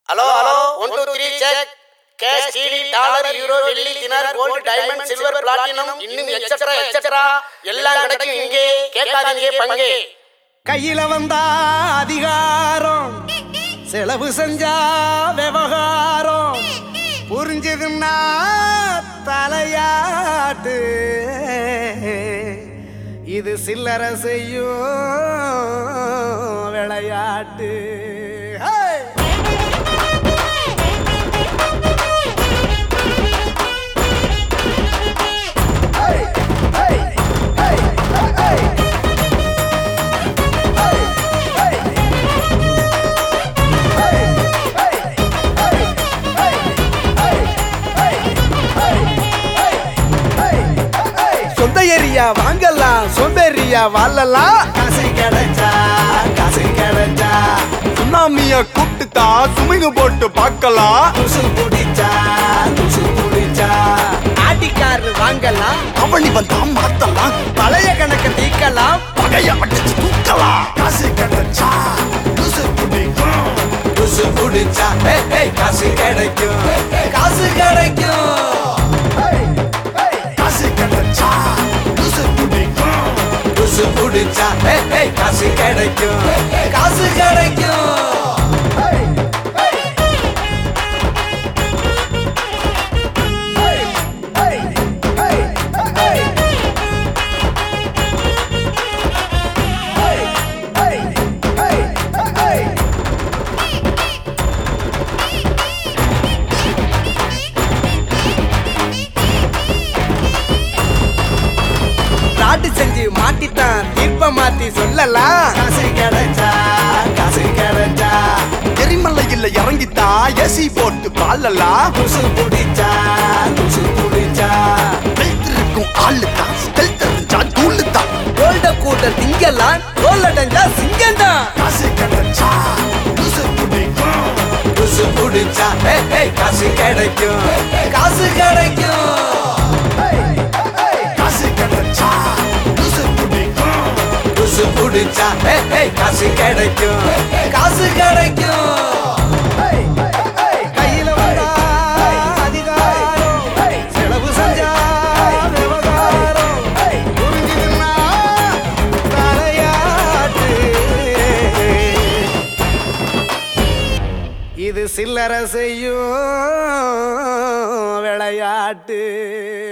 Hello hello one two three cheque cash CD dollar euro வெள்ளி தினார் gold diamond silver platinum இன்னும் etcetera etcetera எல்லாம் கிடைக்கும் இங்கே கேட்காதீங்க பங்கே கையில வந்தா அதிகாரம் செலவு செஞ்சா விவகாரம் புரிஞ்சதுன்னா தலையாட்டு இது சில்லற செய்யும் விளையாட்டு ஹே! சொந்த ஏரியா வாங்கலாம் சோம்பேறியா வாழலாம் காசு கிடைச்சா காசு கிடைச்சா சுனாமிய கூப்பிட்டுட்டா சுமிங்க போட்டு பார்க்கலாம் துசு குடிச்சா துசு குடிச்சா ஆட்டிக்காரு வாங்கலாம் அவனி வந்தா மாத்தலாம் பழைய கணக்க தீக்கலாம் பகைய அடிச்சு தூக்கலாம் காசு கிடைச்சா லூசு பிடிக்கும் துசு குடிச்சா ஏய், ஏய், காசு கிடைக்கும் காசு கிடைக்கும் காசு கிடைச்சா லூசு பிடிக்கும் துசு குடிச்சா ஏய், ஏய், காசு கிடைக்கும் காசு கிடைக்கும் ராட்டு செஞ்சு மாட்டித்தான் தீர்ப்ப மாத்தி சொல்லலாம் காசு கிடைச்சா காசு கிடைச்சா எரிமலையில் இறங்கிட்டா ஏசி போட்டு பாலலாம் துசு குடிச்சா துசு குடிச்சா வெயிட்டிருக்கும் ஆளு தான் ஸ்டெல் தெரிஞ்சா தூளு தான் கோல்ட கூட்ட திங்கலாம் கோல்லடஞ்சா சிங்கம்தான் காசு கிடைச்சா லூசு பிடிக்கும் துசு குடிச்சா ஏய், ஏய், காசு கிடைக்கும் காசு கிடைக்கும் காசு கிடைச்சா லூசு பிடிக்கும் துசு குடிச்சா ஏய், ஏய், காசு கிடைக்கும் காசு கிடைக்கும் கையில வந்தா அதிகாரம் செலவு செஞ்சா விவகாரம் புரிஞ்சுதுன்னா தலையாட்டு இது சில்லற செய்யும் விளையாட்டு